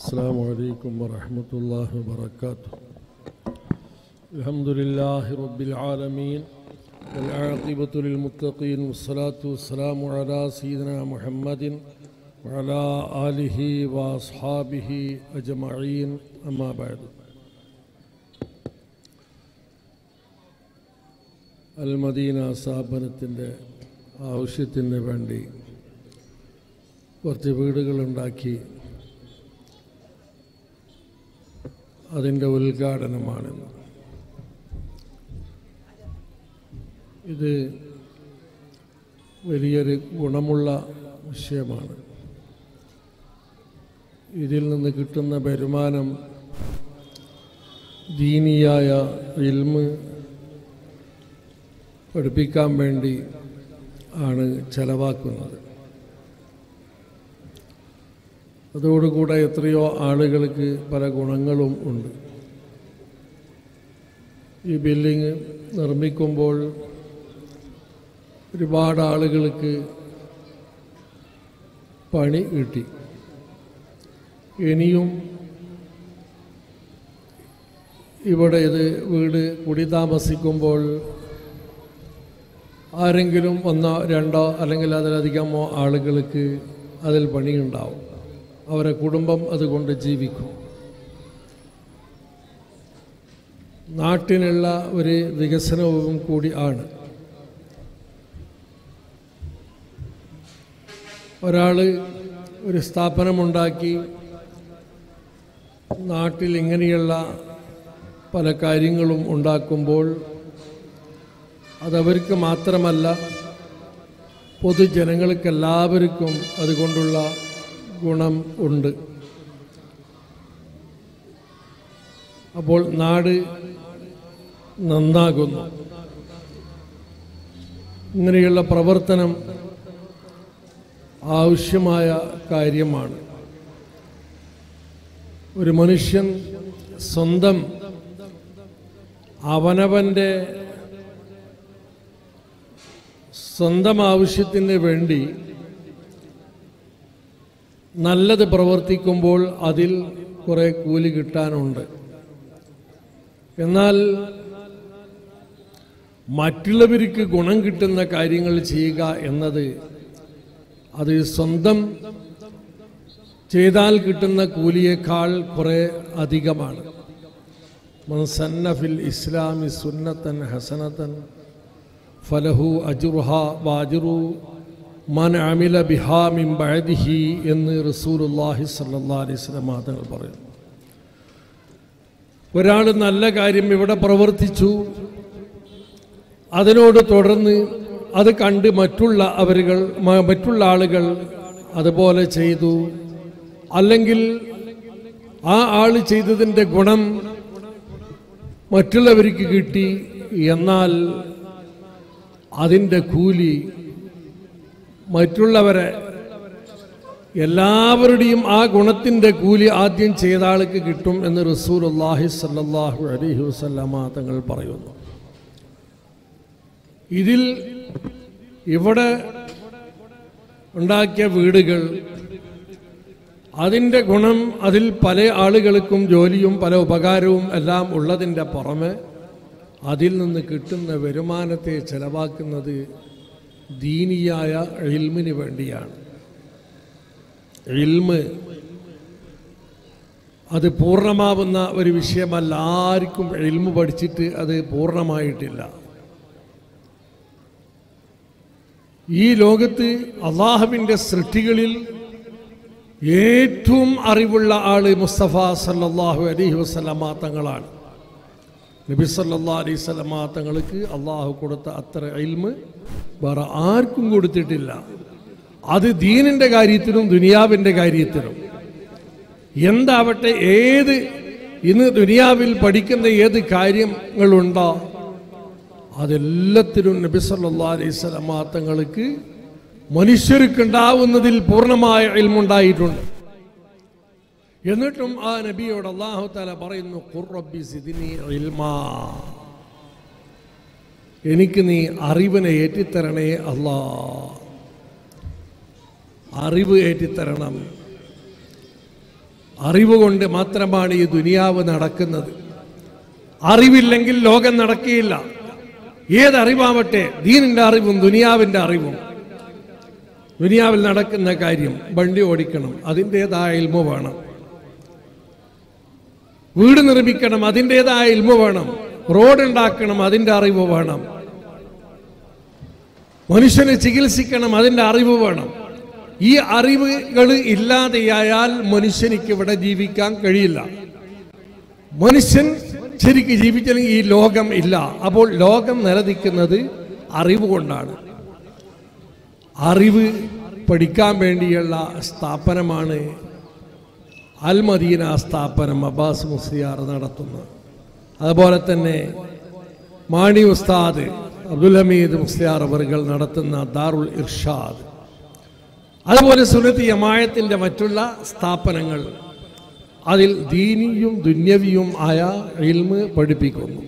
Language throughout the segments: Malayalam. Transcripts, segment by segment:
السلام عليكم ورحمة الله وبركاته الحمد لله رب العالمين والعاقبة للمتقين والصلاة والسلام على سيدنا محمد وعلى آله وأصحابه أجمعين أما بعد അൽമദീന സ്ഥാപനത്തിൻ്റെ ആവശ്യത്തിന് വേണ്ടി കുറച്ച് വീടുകളുണ്ടാക്കി അതിൻ്റെ ഉദ്ഘാടനമാണെന്ന് ഇത് വലിയൊരു ഗുണമുള്ള വിഷയമാണ് ഇതിൽ നിന്ന് കിട്ടുന്ന വരുമാനം ദീനിയായ ഇൽമ് പഠിപ്പിക്കാൻ വേണ്ടി ആണ് ചെലവാക്കുന്നത് അതോടുകൂടെ എത്രയോ ആളുകൾക്ക് പല ഗുണങ്ങളും ഉണ്ട് ഈ ബിൽഡിങ് നിർമ്മിക്കുമ്പോൾ ഒരുപാട് ആളുകൾക്ക് പണി കിട്ടി ഇനിയും ഇവിടെ ഇത് വീട് കുടി താമസിക്കുമ്പോൾ ആരെങ്കിലും ഒന്നോ രണ്ടോ അല്ലെങ്കിൽ അതിലധികമോ ആളുകൾക്ക് അതിൽ പണിയുണ്ടാവും അവരെ കുടുംബം അതുകൊണ്ട് ജീവിക്കും നാട്ടിനുള്ള ഒരു വികസനവും കൂടി ആണ് ഒരാൾ ഒരു സ്ഥാപനമുണ്ടാക്കി നാട്ടിൽ ഇങ്ങനെയുള്ള പല കാര്യങ്ങളും ഉണ്ടാക്കുമ്പോൾ അതവർക്ക് മാത്രമല്ല പൊതുജനങ്ങൾക്കെല്ലാവർക്കും അതുകൊണ്ടുള്ള ഗുണം ഉണ്ട് അപ്പോൾ നാട് നന്നാകുന്നു ഇങ്ങനെയുള്ള പ്രവർത്തനം ആവശ്യമായ കാര്യമാണ് ഒരു മനുഷ്യൻ സ്വന്തം അവനവൻ്റെ സ്വന്തം ആവശ്യത്തിന് വേണ്ടി നല്ലത് പ്രവർത്തിക്കുമ്പോൾ അതിൽ കുറെ കൂലി കിട്ടാനുണ്ട് എന്നാൽ മറ്റുള്ളവർക്ക് ഗുണം കിട്ടുന്ന കാര്യങ്ങൾ ചെയ്യുക എന്നത് അത് സ്വന്തം ചെയ്താൽ കിട്ടുന്ന കൂലിയേക്കാൾ കുറെ അധികമാണ് മൻസന്നഫിൽ ഇസ്ലാമി സുന്നത്തൻ ഹസനത്തൻ ഫലഹു അജുർഹ വാജുറു മൻ അമില ബിഹാ മിൻ ബഅദിഹി എന്ന് റസൂലുള്ളാഹി സ്വല്ലല്ലാഹി അലൈഹി വസല്ലം തങ്ങൾ പറയുന്നു ഒരാൾ നല്ല കാര്യം ഇവിടെ പ്രവർത്തിച്ചു അതിനോട് തുടർന്ന് അത് കണ്ട് മറ്റുള്ള അവരുകൾ മ- മറ്റുള്ള ആളുകൾ അതുപോലെ ചെയ്തു അല്ലെങ്കിൽ ആ ആൾ ചെയ്തതിൻ്റെ ഗുണം മറ്റുള്ളവർക്ക് കിട്ടി എന്നാൽ അതിൻ്റെ കൂലി മറ്റുള്ളവരെ എല്ലാവരുടെയും ആ ഗുണത്തിൻ്റെ കൂലി ആദ്യം ചെയ്ത ആൾക്ക് കിട്ടും എന്ന് റസൂൽ അള്ളാഹി സല്ലാഹു അലഹി വസ്ലാമ തങ്ങൾ പറയുന്നു ഇതിൽ ഇവിടെ ഉണ്ടാക്കിയ വീടുകൾ അതിൻ്റെ ഗുണം അതിൽ പല ആളുകൾക്കും ജോലിയും പല ഉപകാരവും എല്ലാം ഉള്ളതിൻ്റെ പുറമെ അതിൽ നിന്ന് കിട്ടുന്ന വരുമാനത്തെ ചെലവാക്കുന്നത് ദീനിയായ ഇൽമിന് വേണ്ടിയാണ് ഇൽമ് അത് പൂർണ്ണമാവുന്ന ഒരു വിഷയമല്ല ആർക്കും ഇൽമ് പഠിച്ചിട്ട് അത് പൂർണ്ണമായിട്ടില്ല ഈ ലോകത്ത് അള്ളാഹുവിൻ്റെ സൃഷ്ടികളിൽ ഏറ്റവും അറിവുള്ള ആള് മുസ്തഫ സല്ലല്ലാഹു അലൈഹി വസല്ലമ തങ്ങളാണ് നബി സല്ലാ അലൈഹി സ്വലമ തങ്ങൾക്ക് അള്ളാഹു കൊടുത്ത അത്ര ഇൽമ് വേറെ ആർക്കും കൊടുത്തിട്ടില്ല അത് ദീനിന്റെ കാര്യത്തിലും ദുനിയാവിന്റെ കാര്യത്തിലും എന്താവട്ടെ ഏത് ഇന്ന് ദുനിയാവിൽ പഠിക്കുന്ന ഏത് കാര്യങ്ങളുണ്ടോ അതെല്ലാത്തിനും നബി സല്ലാ അലൈഹി സ്വലമ തങ്ങൾക്ക് മനുഷ്യർക്കുണ്ടാവുന്നതിൽ പൂർണ്ണമായ ഇൽമുണ്ടായിട്ടുണ്ട് എന്നിട്ടും ആ നബിയോട് അള്ളാഹു താല പറയുന്നു ഖുർറബ്ബി സിദിനി ഇൽമാ എനിക്ക് നീ അറിവിനെ ഏറ്റിത്തരണേ അല്ലാ അറിവ് ഏറ്റിത്തരണം അറിവ് കൊണ്ട് മാത്രമാണ് ഈ ദുനിയാവ് നടക്കുന്നത് അറിവില്ലെങ്കിൽ ലോകം നടക്കുകയില്ല ഏതറിവാവട്ടെ ദീനിന്റെ അറിവും ദുനിയാവിന്റെ അറിവും ദുനിയാവിൽ നടക്കുന്ന കാര്യം വണ്ടി ഓടിക്കണം അതിൻ്റെതായ ഇൽമ വേണം വീട് നിർമ്മിക്കണം അതിൻ്റെതായ ഇൽമ വേണം റോഡ് ഉണ്ടാക്കണം അതിൻ്റെ അറിവ് വേണം മനുഷ്യനെ ചികിത്സിക്കണം അതിൻ്റെ അറിവ് വേണം ഈ അറിവുകൾ ഇല്ലാതെയായാൽ മനുഷ്യനിക്ക് ഇവിടെ ജീവിക്കാൻ കഴിയില്ല മനുഷ്യൻ ശരിക്ക് ജീവിച്ചില്ലെങ്കിൽ ഈ ലോകം ഇല്ല അപ്പോൾ ലോകം നിലനിൽക്കുന്നത് അറിവ് കൊണ്ടാണ് അറിവ് പഠിക്കാൻ വേണ്ടിയുള്ള സ്ഥാപനമാണ് അൽ മദീന സ്ഥാപനം അബ്ബാസ് മുസ്ലിയാർ നടത്തുന്നത് അതുപോലെ തന്നെ മാണി ഉസ്താദ് അബ്ദുൽ ഹമീദ് മുസ്ലിയാർ അവറുകൾ നടത്തുന്ന ദാറുൽ ഇർഷാദ് അതുപോലെ സുനത്തി യമായത്തിൻ്റെ മറ്റുള്ള സ്ഥാപനങ്ങൾ അതിൽ ദീനിയും ദുന്യവിയും ആയ ഇൽമ് പഠിപ്പിക്കുന്നു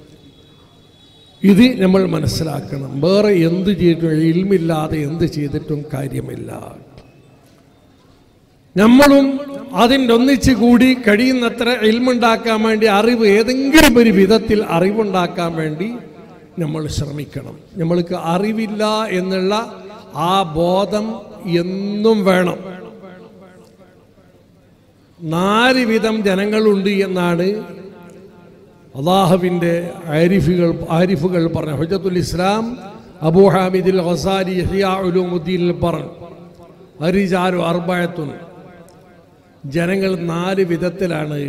ഇത് നമ്മൾ മനസ്സിലാക്കണം വേറെ എന്ത് ചെയ്തിട്ടും ഇൽമില്ലാതെ എന്ത് ചെയ്തിട്ടും കാര്യമില്ല നമ്മളും അതിൻ്റെ ഒന്നിച്ച് കൂടി കഴിയുന്നത്ര ഇൽമുണ്ടാക്കാൻ വേണ്ടി അറിവ് ഏതെങ്കിലും ഒരു വിധത്തിൽ അറിവുണ്ടാക്കാൻ വേണ്ടി നമ്മൾ ശ്രമിക്കണം നമ്മൾക്ക് അറിവില്ല എന്നുള്ള ആ ബോധം എന്നും വേണം നാല് വിധം ജനങ്ങളുണ്ട് എന്നാണ് അള്ളാഹുവിൻ്റെ ആരിഫുകൾ ആരിഫുകൾ പറഞ്ഞ ഹുജത്തുൽ ഇസ്ലാം അബൂ ഹാമിദിൽ ഹസാരി യഹിയാ ഉലൂമുദ്ദീനിൽ പറഞ്ഞു അരിജാലു അർബായത്തുൻ ജനങ്ങൾ നാല് വിധത്തിലാണ്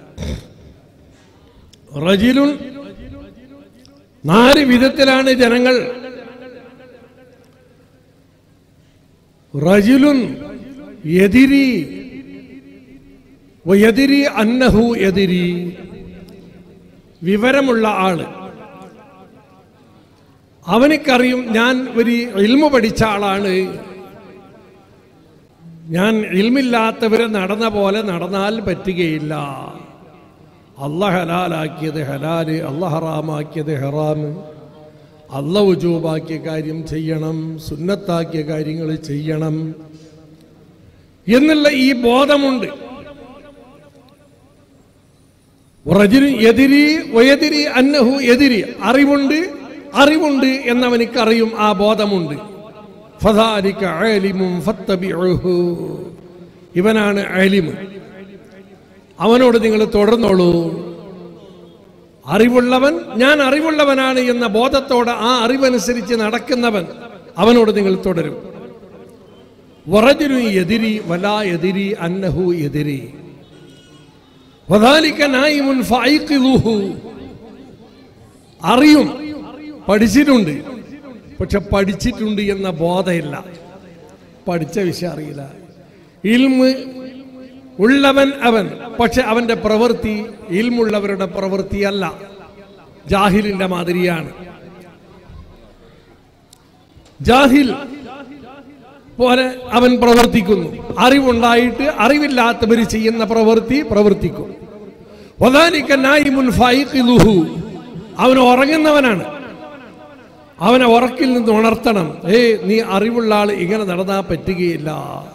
റജിലുൻ നാല് വിധത്തിലാണ് ജനങ്ങൾ റജിലുൻ എതിരി എതിരി അന്നഹു എതിരി വിവരമുള്ള ആള് അവനിക്കറിയും ഞാൻ ഒരു ഇൽമ പഠിച്ച ആളാണ് ഞാൻ ഇൽമില്ലാത്തവരെ നടന്ന പോലെ നടന്നാൽ പറ്റുകയില്ല അല്ല ഹലാലാക്കിയത് ഹലാല് അല്ല ഹറാമാക്കിയത് ഹറാമ് അല്ല ഉജൂബാക്കിയ കാര്യം ചെയ്യണം സുന്നത്താക്കിയ കാര്യങ്ങൾ ചെയ്യണം എന്നുള്ള ഈ ബോധമുണ്ട് റജുലു എതിരി വയതിരി അന്നഹു എതിരി അറിവുണ്ട് അറിവുണ്ട് എന്നവനിക്കറിയും ആ ബോധമുണ്ട് ഫദാലിക ആലിമും ഫത്തബിഉഹു ഇവനാണ് ആലിമ് അവനോട് നിങ്ങൾ തുടർന്നോളൂ അറിവുള്ളവൻ ഞാൻ അറിവുള്ളവനാണ് എന്ന ബോധത്തോടെ ആ അറിവനുസരിച്ച് നടക്കുന്നവൻ അവനോട് നിങ്ങൾ തുടരും വറജുലു എതിരി വലാ എതിരി അന്നഹു എതിരി വദാലിക നായിമുൻ ഫൈഖിദുഹു അറിയും പഠിച്ചിട്ടുണ്ട് പക്ഷെ പഠിച്ചിട്ടുണ്ട് എന്ന ബോധമില്ല പഠിച്ച വിഷയം അറിയില്ല ഇൽമ് ഉള്ളവൻ അവൻ പക്ഷെ അവന്റെ പ്രവൃത്തി ഇൽമുള്ളവരുടെ പ്രവൃത്തിയല്ല ജാഹിലിന്റെ മാതിരിയാണ് ജാഹിൽ പോലെ അവൻ പ്രവർത്തിക്കുന്നു അറിവുണ്ടായിട്ട് അറിവില്ലാത്തവർ ചെയ്യുന്ന പ്രവൃത്തി പ്രവർത്തിക്കും വദാലിക നായിമുൻ ഫൈഖിദുഹു അവൻ ഉറങ്ങുന്നവനാണ് അവനെ ഉറക്കിൽ നിന്ന് ഉണർത്തണം ഏ നീ അറിവുള്ള ആൾ ഇങ്ങനെ നടന്നാൽ പറ്റുകയില്ല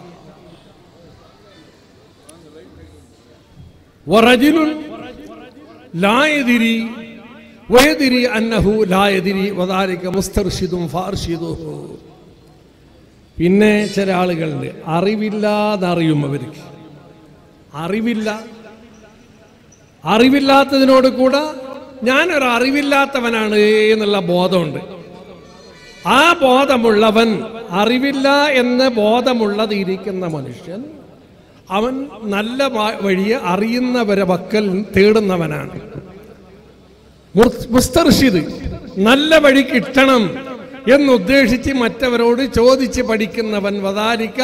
വറജിലുൻ ലായതിരി വയതിരി അന്നഹു ലായതിരി വദാലിക മുസ്തർഷിദും ഫാർഷിദുഹു പിന്നെ ചില ആളുകളുണ്ട് അറിവില്ലാതറിയും അവർക്ക് അറിവില്ല അറിവില്ലാത്തതിനോട് കൂടെ ഞാനൊരു അറിവില്ലാത്തവനാണ് എന്നുള്ള ബോധമുണ്ട് ആ ബോധമുള്ളവൻ അറിവില്ല എന്ന് ബോധമുള്ളത് ഇരിക്കുന്ന മനുഷ്യൻ അവൻ നല്ല വ- വഴിയെ അറിയുന്നവരെ വക്കൽ തേടുന്നവനാണ് മുർ- മുസ്തർഷിദ് നല്ല വഴി കിട്ടണം എന്നുദ്ദേശിച്ച് മറ്റവരോട് ചോദിച്ച് പഠിക്കുന്നവൻ വദാലിക്ക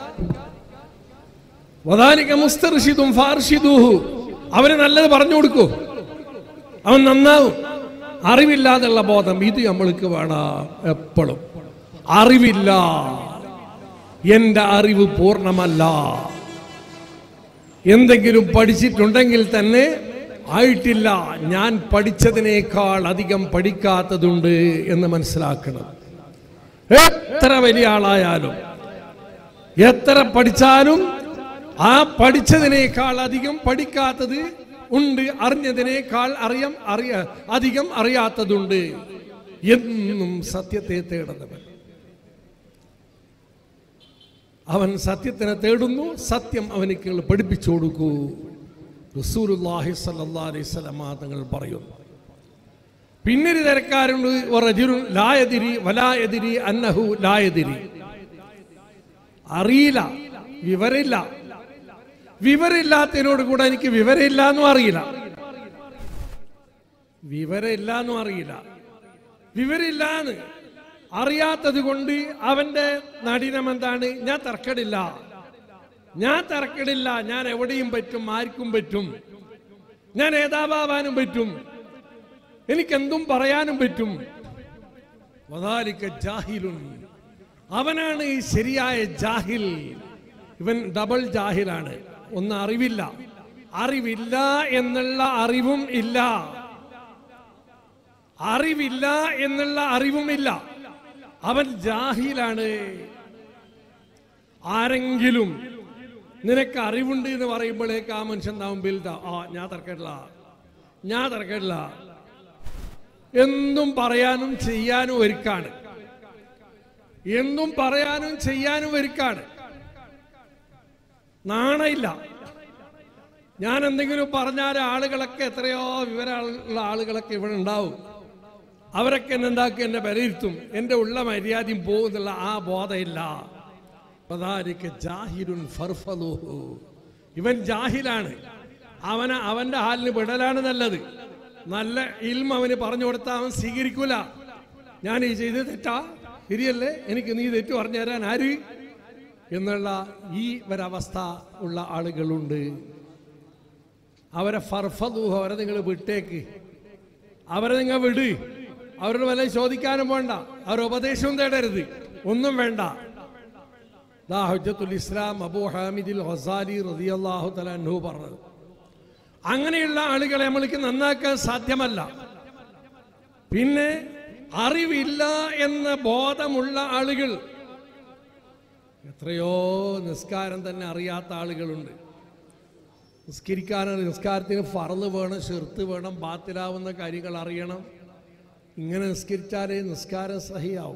വദാലിക്ക മുസ്തർഷിദും ഫാർഷിദുഹു അവന് നല്ലത് പറഞ്ഞു കൊടുക്കൂ അവൻ നന്നാവും അറിവില്ലാതുള്ള ബോധം ഇത് നമ്മൾക്ക് വേണം എപ്പോഴും അറിവില്ല എന്റെ അറിവ് പൂർണ്ണമല്ല എന്തെങ്കിലും പഠിച്ചിട്ടുണ്ടെങ്കിൽ തന്നെ ആയിട്ടില്ല ഞാൻ പഠിച്ചതിനേക്കാൾ അധികം പഠിക്കാത്തതുണ്ട് എന്ന് മനസ്സിലാക്കണം എത്ര വലിയ ആളായാലും എത്ര പഠിച്ചാലും ആ പഠിച്ചതിനേക്കാൾ അധികം പഠിക്കാത്തത് ഉണ്ട് അറിഞ്ഞതിനേക്കാൾ അറിയാം അറിയ അധികം അറിയാത്തതുണ്ട് എന്നും സത്യത്തെ തേടുന്നവൻ അവൻ സത്യത്തിനെ തേടുന്നു സത്യം അവനിക്ക് പഠിപ്പിച്ചു കൊടുക്കൂ റസൂലുള്ളാഹി സ്വല്ലല്ലാഹി അലൈഹി വസല്ലമ തങ്ങൾ പറയുന്നു പിന്നൊരു തരക്കാരുണ്ട് വറജുലുൻ ലായതിരി വലായതിരി അന്നഹു ലായതിരി അറിയില്ല വിവരമില്ല വിവരമില്ലാത്തതിനോട് കൂടെ എനിക്ക് വിവരമില്ല എന്നും അറിയില്ല വിവരമില്ല എന്നും അറിയില്ല വിവരമില്ലാന്ന് അറിയാത്തത് കൊണ്ട് അവന്റെ നടിനം എന്താണ് ഞാൻ തർക്കടില്ല ഞാൻ തർക്കടില്ല ഞാൻ എവിടെയും പറ്റും ആർക്കും പറ്റും ഞാൻ ഏതാവാനും പറ്റും എനിക്കെന്തും പറയാനും പറ്റും വദാലിക ജാഹിലുൻ അവനാണ് ഈ ശരിയായ ജാഹിൽ ഇവൻ ഡബിൾ ജാഹിലാണ് ഒന്ന് അറിവില്ല അറിവില്ല എന്നുള്ള അറിവും ഇല്ല അറിവില്ല എന്നുള്ള അറിവുമില്ല അവൻ ജാഹിലാണ് ആരെങ്കിലും നിനക്ക് അറിവുണ്ട് എന്ന് പറയുമ്പോഴേക്ക് ആ മനുഷ്യൻ നാവും ബിൽഡ ആ ഞാൻ തർക്കമില്ല ഞാൻ തർക്കമില്ല എന്തും പറയാനും ചെയ്യാനും ഒരുക്കാണ് എന്തും പറയാനും ചെയ്യാനും ഒരുക്കാണ് നാണയില്ല ഞാൻ എന്തെങ്കിലും പറഞ്ഞാൽ ആളുകളൊക്കെ എത്രയോ വിവരമുള്ള ആളുകളൊക്കെ ഇവിടെ ഉണ്ടാവും അവരൊക്കെ എന്നെ എന്താക്കി എന്നെ വിലയിരുത്തും എൻ്റെ ഉള്ള മര്യാദയും പോകുന്നുള്ള ആ ബോധമില്ല ഫദാലിക ജാഹിലുൻ ഫർഫലുഹു. ഇവൻ ജാഹിലാണ് അവന അവന്റെ ഹാലിന് വിടലാണ് നല്ലത് നല്ല ഇൽമ അവന് പറഞ്ഞു കൊടുത്താൽ അവൻ സ്വീകരിക്കൂല ഞാൻ ഈ ചെയ്ത് തെറ്റാ ശരിയല്ലേ എനിക്ക് നീ തെറ്റു പറഞ്ഞു തരാൻ ആര് എന്നുള്ള ഈ ഒരവസ്ഥ ഉള്ള ആളുകളുണ്ട് അവരെ ഫർഫദൂഹ അവരെ നിങ്ങൾ വിട്ടേക്ക് അവരെ നിങ്ങൾ വിട് അവരുടെ വില ചോദിക്കാനും വേണ്ട അവരുടെ ഉപദേശവും തേടരുത് ഒന്നും വേണ്ട ദാ ഹുജ്ജത്തുൽ ഇസ്ലാം അബൂ ഹാമിദിൽ ഹസാലി റളിയല്ലാഹു തആല അൻഹു പറഞ്ഞത് അങ്ങനെയുള്ള ആളുകളെ നമ്മൾക്ക് നന്നാക്കാൻ സാധ്യമല്ല പിന്നെ അറിവില്ല എന്ന ബോധമുള്ള ആളുകൾ എത്രയോ നിസ്കാരം തന്നെ അറിയാത്ത ആളുകളുണ്ട് നിസ്കരിക്കാൻ നിസ്കാരത്തിന് ഫറല് വേണം ഷെർത്ത് വേണം ബാത്തിലാവുന്ന കാര്യങ്ങൾ അറിയണം ഇങ്ങനെ നിസ്കരിച്ചാലേ നിസ്കാരം സഹിയാവും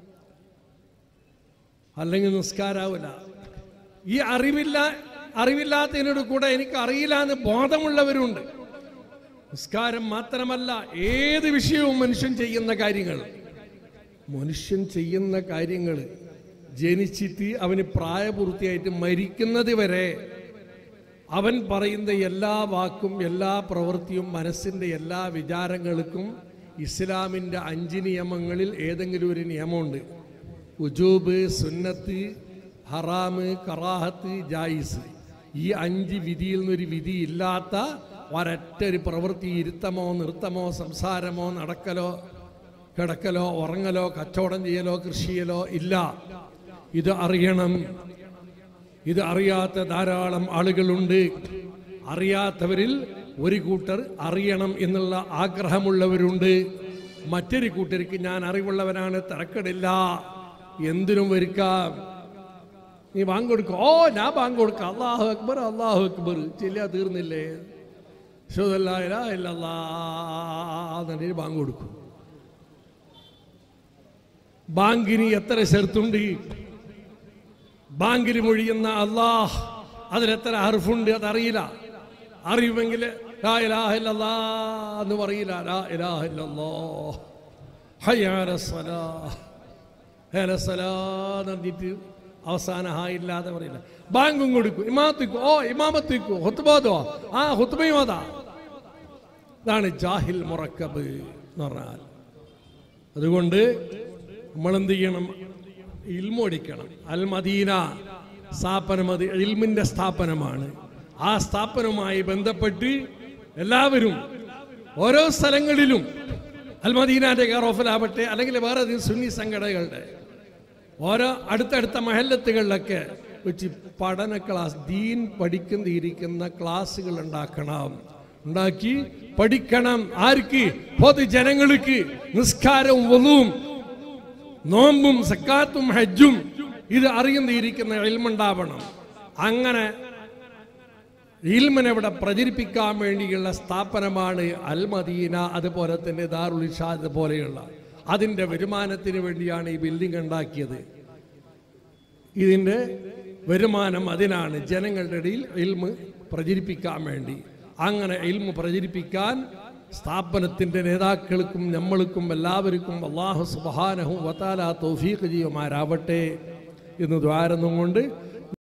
അല്ലെങ്കിൽ നിസ്കാരാവില്ല ഈ അറിവില്ല അറിവില്ലാത്തതിനോട് കൂടെ എനിക്ക് അറിയില്ല എന്ന് ബോധമുള്ളവരുണ്ട് നിസ്കാരം മാത്രമല്ല ഏത് വിഷയവും മനുഷ്യൻ ചെയ്യുന്ന കാര്യങ്ങൾ മനുഷ്യൻ ചെയ്യുന്ന കാര്യങ്ങൾ ജനിച്ചിട്ട് അവന് പ്രായപൂർത്തിയായിട്ട് മരിക്കുന്നത് വരെ അവൻ പറയുന്ന എല്ലാ വാക്കും എല്ലാ പ്രവൃത്തിയും മനസ്സിൻ്റെ എല്ലാ വിചാരങ്ങൾക്കും ഇസ്ലാമിൻ്റെ അഞ്ച് നിയമങ്ങളിൽ ഏതെങ്കിലും ഒരു നിയമമുണ്ട് ഉജൂബ് സുന്നത്ത് ഹറാമ് കറാഹത്ത് ജായിസ് ഈ അഞ്ച് വിധിയിൽ നിന്നൊരു വിധി ഇല്ലാത്ത ഒരൊറ്റ ഒരു പ്രവൃത്തി ഇരുത്തമോ നൃത്തമോ സംസാരമോ നടക്കലോ കിടക്കലോ ഉറങ്ങലോ കച്ചവടം ചെയ്യലോ കൃഷി ചെയ്യലോ ഇല്ല ഇത് അറിയണം ഇത് അറിയാത്ത ധാരാളം ആളുകളുണ്ട് അറിയാത്തവരിൽ ഒരു കൂട്ടർ അറിയണം എന്നുള്ള ആഗ്രഹമുള്ളവരുണ്ട് മറ്റൊരു കൂട്ടർക്ക് ഞാൻ അറിവുള്ളവനാണ് തിരക്കടില്ല എന്തിനും ഒരുക്കാം നീ ബാങ്ക് കൊടുക്കും ഓ ഞാൻ ബാങ്ക് കൊടുക്കാം അള്ളാഹു അക്ബർ അള്ളാഹു അക്ബർ ചെല്ലാ തീർന്നില്ലേ എന്നിട്ട് ബാങ്ക് കൊടുക്കും ബാങ്കിന് എത്ര ചെറുത്തുണ്ട് ബാങ്കിൽ മൊഴിയുന്ന അള്ളാഹ് അതിലെത്ര ഹർഫുണ്ട് അതറിയില്ല അറിയുമെങ്കിൽ ലാ ഇലാഹ ഇല്ലല്ലാ എന്ന് പറയില്ല ലാ ഇലാഹ ഇല്ലല്ലാ ഹയ്യ അല സ്വലാ ഹയ്യ അല സ്വലാ എന്ന് പറഞ്ഞിട്ട് അവസാന ഹാ ഇല്ലാതെ പറയില്ല ബാങ്കും കൊടുക്കും ഇമാത്തിക്കും ഓ ഇമാമത്തിക്കും ഹുത്തുബോധോ ആ ഹുത്തുബയും അതാ ഇതാണ് ജാഹിൽ മുറക്കബ് എന്ന് പറഞ്ഞാൽ അതുകൊണ്ട് നമ്മൾ എന്ത് ചെയ്യണം ഇൽമോടിക്കണം അൽ മദീന സ്ഥാപനം അത് ഇൽമിന്റെ സ്ഥാപനമാണ് ആ സ്ഥാപനവുമായി ബന്ധപ്പെട്ട് എല്ലാവരും ഓരോ സ്ഥലങ്ങളിലും അൽ മദീനാന്റെ കെയർ ഓഫിലാവട്ടെ അല്ലെങ്കിൽ വേറെ ഏതെങ്കിലും സുന്നി സംഘടനകളുടെ ഓരോ അടുത്തടുത്ത മഹല്ലത്തുകളിലൊക്കെ വെച്ച് പഠന ക്ലാസ് ദീൻ പഠിക്കുന്ന ഇരിക്കുന്ന ക്ലാസ്സുകൾ ഉണ്ടാക്കണം ഉണ്ടാക്കി പഠിക്കണം ആർക്ക് പൊതുജനങ്ങൾക്ക് നിസ്കാരവും വധുവും നോമ്പും സക്കാത്തും ഹജ്ജും ഇത് അറിയുന്നിരിക്കുന്ന എൽമുണ്ടാവണം അങ്ങനെ ഇൽമിനെ ഇവിടെ പ്രചരിപ്പിക്കാൻ വേണ്ടിയുള്ള സ്ഥാപനമാണ് അൽ മദീന അതുപോലെ തന്നെ ദാറുൽ ഇഷാദ് പോലെയുള്ള അതിൻ്റെ വരുമാനത്തിന് വേണ്ടിയാണ് ഈ ബിൽഡിംഗ് ഉണ്ടാക്കിയത് ഇതിൻ്റെ വരുമാനം അതിനാണ് ജനങ്ങളുടെ ഇടയിൽ ഇൽമ് പ്രചരിപ്പിക്കാൻ വേണ്ടി അങ്ങനെ ഇൽമ് പ്രചരിപ്പിക്കാൻ സ്ഥാപനത്തിൻ്റെ നേതാക്കൾക്കും നമ്മൾക്കും എല്ലാവർക്കും അള്ളാഹു സുബാനഹും വത്താല തൗഫീഖ് ചെയ്യുമാരാവട്ടെ എന്ന് ദ്വാരന്നും കൊണ്ട്